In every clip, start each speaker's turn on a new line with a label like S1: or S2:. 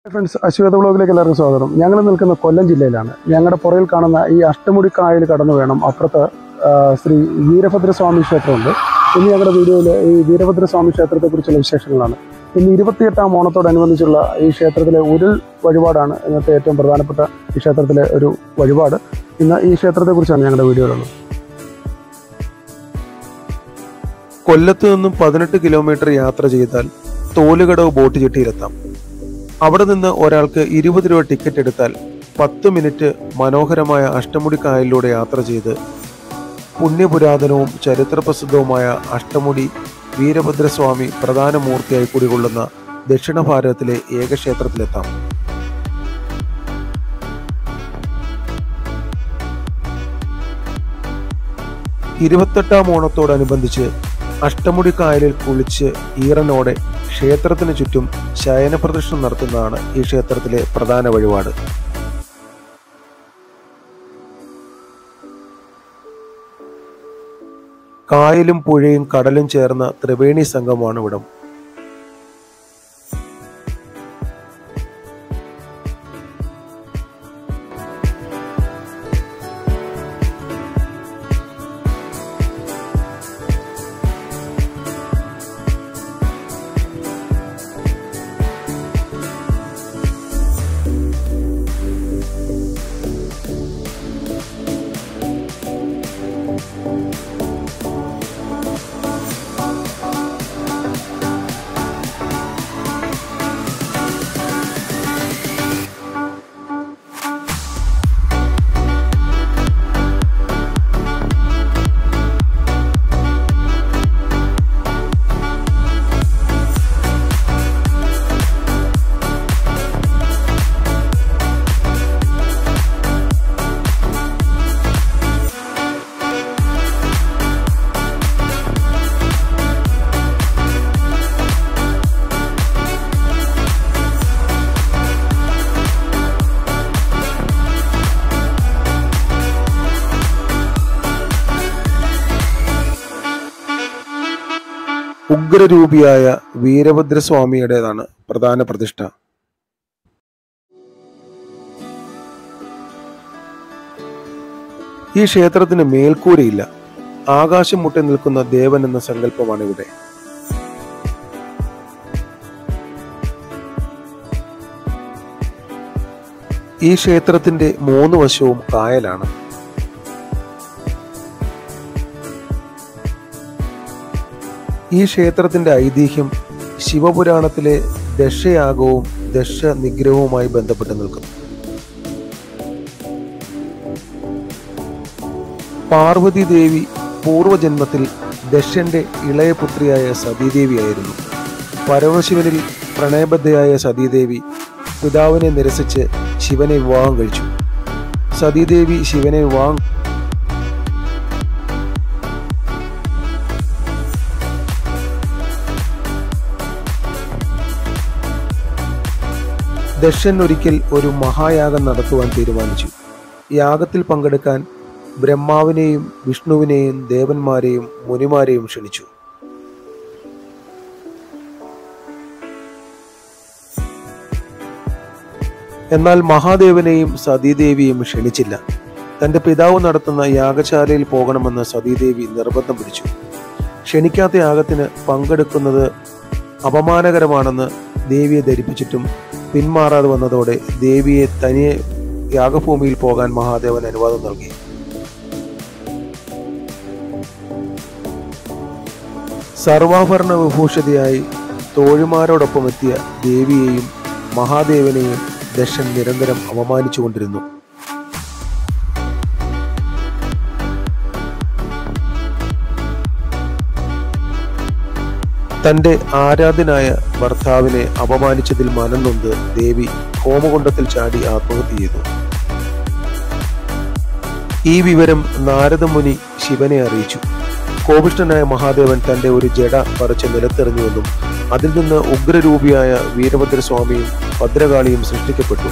S1: friends അശ്വേത വ്ളോഗിലേക്ക് എല്ലാവർക്കും സ്വാഗതം ഞങ്ങൾ നിൽക്കുന്ന കൊല്ലം ജില്ലയിലാണ് ഞങ്ങളുടെ പുറകിൽ കാണുന്ന ഈ അഷ്ടമുടി കായൽ കടന്നു വേണം അപ്പുറത്ത് ആ, ശ്രീ വീരഭദ്രസ്വാമി ക്ഷേത്രമുണ്ട് ഇന്ന് ഞങ്ങളുടെ വീഡിയോയിൽ ഈ വീരഭദ്രസ്വാമി ക്ഷേത്രത്തെക്കുറിച്ചുള്ള വിശേഷങ്ങളാണ് ഇന്ന് ഇരുപത്തിയെട്ടാം ഓണത്തോടനുബന്ധിച്ചുള്ള ഈ ക്ഷേത്രത്തിലെ ഉരുൾ വഴിപാടാണ് ഇന്നത്തെ ഏറ്റവും പ്രധാനപ്പെട്ട ഈ ക്ഷേത്രത്തിലെ ഒരു വഴിപാട് ഇന്ന് ഈ ക്ഷേത്രത്തെക്കുറിച്ചാണ് ഞങ്ങളുടെ വീഡിയോയിലുള്ളത്
S2: കൊല്ലത്ത് നിന്നും പതിനെട്ട് കിലോമീറ്റർ യാത്ര ചെയ്താൽ തോലുകടവ് ബോട്ട് ജെട്ടിയിലെത്താം അവിടെ നിന്ന് ഒരാൾക്ക് ഇരുപത് രൂപ ടിക്കറ്റ് എടുത്താൽ പത്ത് മിനിറ്റ് മനോഹരമായ അഷ്ടമുടി കായലിലൂടെ യാത്ര ചെയ്ത് പുണ്യപുരാതനവും ചരിത്രപ്രസിദ്ധവുമായ അഷ്ടമുടി വീരഭദ്രസ്വാമി പ്രധാന മൂർത്തിയായി കുടികൊള്ളുന്ന ദക്ഷിണ ഭാരതത്തിലെ ഏക ക്ഷേത്രത്തിലെത്താം ഇരുപത്തെട്ടാം ഓണത്തോടനുബന്ധിച്ച് അഷ്ടമുടി കായലിൽ കുളിച്ച് ഈറനോടെ ക്ഷേത്രത്തിന് ചുറ്റും ശയന പ്രദക്ഷിണം നടത്തുന്നതാണ് ഈ ക്ഷേത്രത്തിലെ പ്രധാന വഴിപാട് കായലും പുഴയും കടലും ചേർന്ന ത്രിവേണി സംഗമമാണ് ഇവിടം ഉഗ്രരൂപിയായ വീരഭദ്രസ്വാമിയുടേതാണ് പ്രധാന പ്രതിഷ്ഠ ഈ ക്ഷേത്രത്തിന് മേൽക്കൂരയില്ല ആകാശം മുട്ടി നിൽക്കുന്ന ദേവൻ എന്ന സങ്കല്പമാണ് ഇവിടെ ഈ ക്ഷേത്രത്തിന്റെ മൂന്ന് വശവും കായലാണ് ഈ ക്ഷേത്രത്തിന്റെ ഐതിഹ്യം ശിവപുരാണത്തിലെ ദശയാഗവും ദശ നിഗ്രഹവുമായി ബന്ധപ്പെട്ട് നിൽക്കുന്നു പാർവതി ദേവി പൂർവജന്മത്തിൽ ദശന്റെ ഇളയ പുത്രിയായ സതീദേവിയായിരുന്നു പരമശിവനിൽ പ്രണയബദ്ധയായ സതീദേവി പിതാവിനെ നിരസിച്ച് ശിവനെ വിവാഹം കഴിച്ചു സതീദേവി ശിവനെ വിവാഹം ദക്ഷൻ ഒരിക്കൽ ഒരു മഹായാഗം നടത്തുവാൻ തീരുമാനിച്ചു യാഗത്തിൽ പങ്കെടുക്കാൻ ബ്രഹ്മാവിനെയും വിഷ്ണുവിനെയും ദേവന്മാരെയും മുനിമാരെയും ക്ഷണിച്ചു എന്നാൽ മഹാദേവനെയും സതീദേവിയും ക്ഷണിച്ചില്ല തന്റെ പിതാവ് നടത്തുന്ന യാഗശാലയിൽ പോകണമെന്ന് സതീദേവി നിർബന്ധം പിടിച്ചു ക്ഷണിക്കാത്ത യാഗത്തിന് പങ്കെടുക്കുന്നത് അപമാനകരമാണെന്ന് ദേവിയെ ധരിപ്പിച്ചിട്ടും പിന്മാറാതെ വന്നതോടെ ദേവിയെ തനിയെ യാഗഭൂമിയിൽ പോകാൻ മഹാദേവൻ അനുവാദം നൽകി സർവാഭരണ വിഭൂഷിതയായി തോഴിമാരോടൊപ്പം എത്തിയ ദേവിയെയും മഹാദേവനെയും ദശൻ നിരന്തരം അപമാനിച്ചുകൊണ്ടിരുന്നു തന്റെ ആരാധനായ ഭർത്താവിനെ അപമാനിച്ചതിൽ മനംനൊന്ത് ദേവി ഹോമകുണ്ടത്തിൽ ചാടി ആത്മഹത്യ ചെയ്തു ഈ വിവരം നാരദമുനി ശിവനെ അറിയിച്ചു കോപിഷ്ഠനായ മഹാദേവൻ തന്റെ ഒരു ജട പറിച്ച് നിലത്തെറിഞ്ഞുവെന്നും അതിൽ നിന്ന് ഉഗ്രരൂപിയായ വീരഭദ്രസ്വാമിയും ഭദ്രകാളിയും സൃഷ്ടിക്കപ്പെട്ടു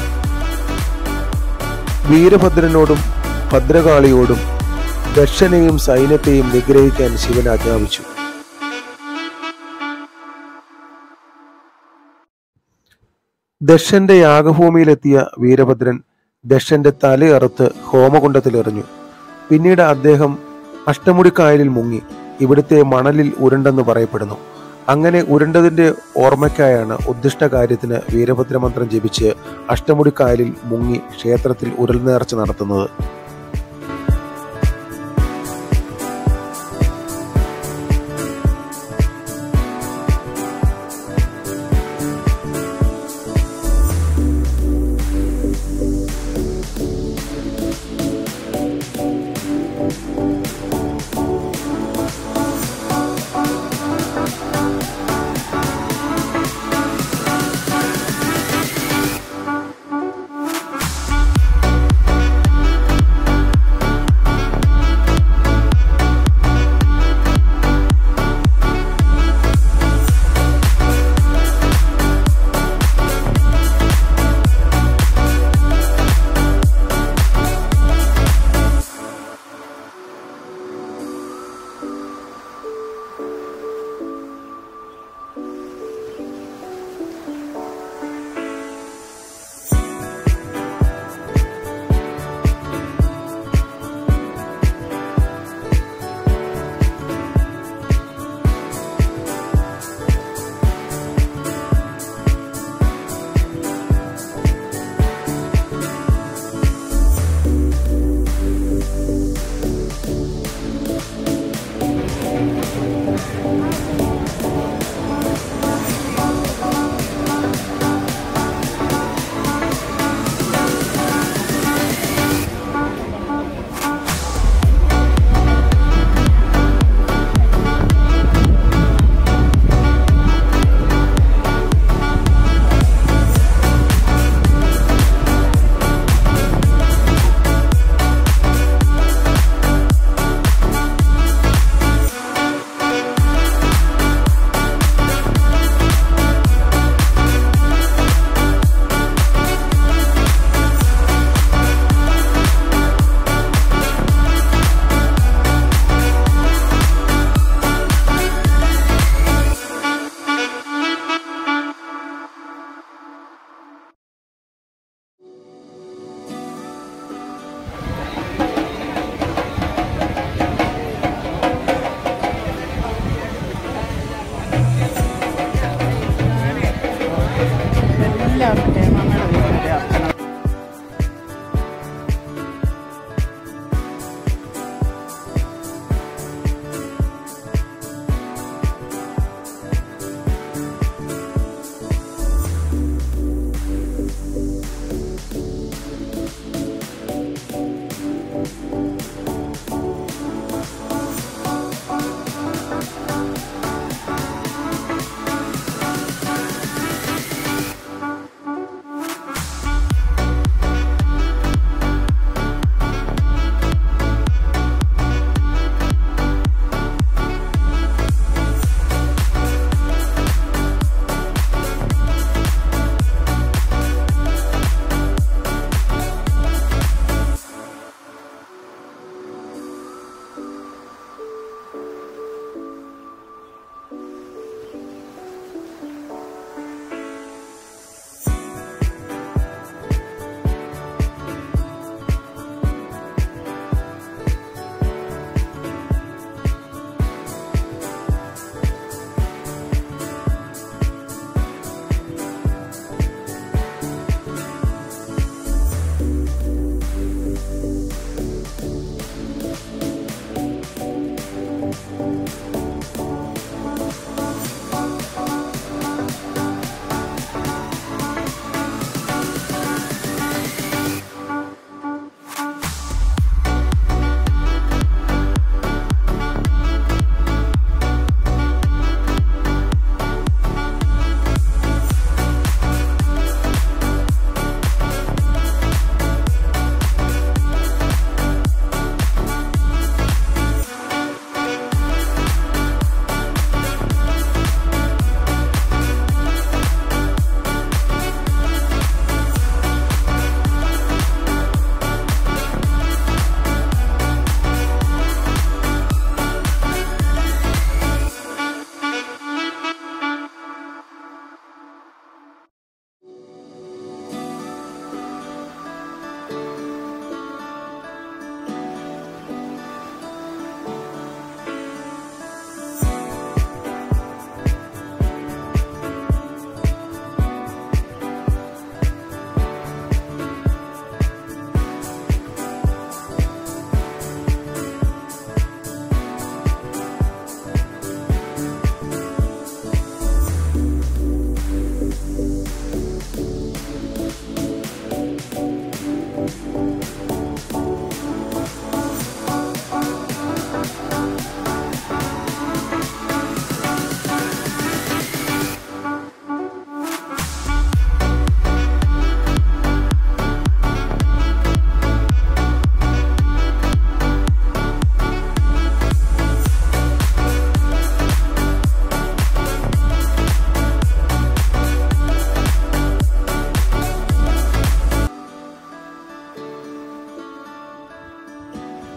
S2: വീരഭദ്രനോടും ഭദ്രകാളിയോടും ദക്ഷനെയും സൈന്യത്തെയും നിഗ്രഹിക്കാൻ ശിവൻ ആജ്ഞാപിച്ചു ദശന്റെ യാഗഭൂമിയിലെത്തിയ വീരഭദ്രൻ ദശന്റെ തലയറുത്ത് ഹോമകുണ്ടത്തിലെറിഞ്ഞു പിന്നീട് അദ്ദേഹം അഷ്ടമുടിക്കായലിൽ മുങ്ങി ഇവിടുത്തെ മണലിൽ ഉരുണ്ടെന്ന് പറയപ്പെടുന്നു അങ്ങനെ ഉരുണ്ടതിന്റെ ഓർമ്മയ്ക്കായാണ് ഉദ്ദിഷ്ട കാര്യത്തിന് വീരഭദ്രമന്ത്രം ജപിച്ച് അഷ്ടമുടിക്കായലിൽ മുങ്ങി ക്ഷേത്രത്തിൽ ഉരുൾ നേർച്ച നടത്തുന്നത്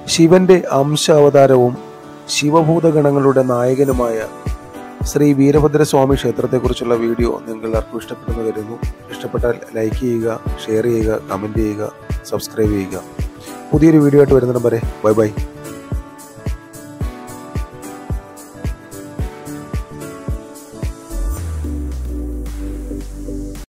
S2: ശിവന്റെ അംശാവതാരവും ശിവഭൂതഗണങ്ങളുടെ നായകനുമായ ശ്രീ വീരഭദ്രസ്വാമി ക്ഷേത്രത്തെക്കുറിച്ചുള്ള വീഡിയോ നിങ്ങൾ എല്ലാവർക്കും ഇഷ്ടപ്പെട്ടെന്ന് കരുതുന്നു ഇഷ്ടപ്പെട്ടാൽ ലൈക്ക് ചെയ്യുക ഷെയർ ചെയ്യുക കമൻറ്റ് ചെയ്യുക സബ്സ്ക്രൈബ് ചെയ്യുക പുതിയൊരു വീഡിയോ ആയിട്ട് വരുന്നിടം വരെ ബൈ ബൈ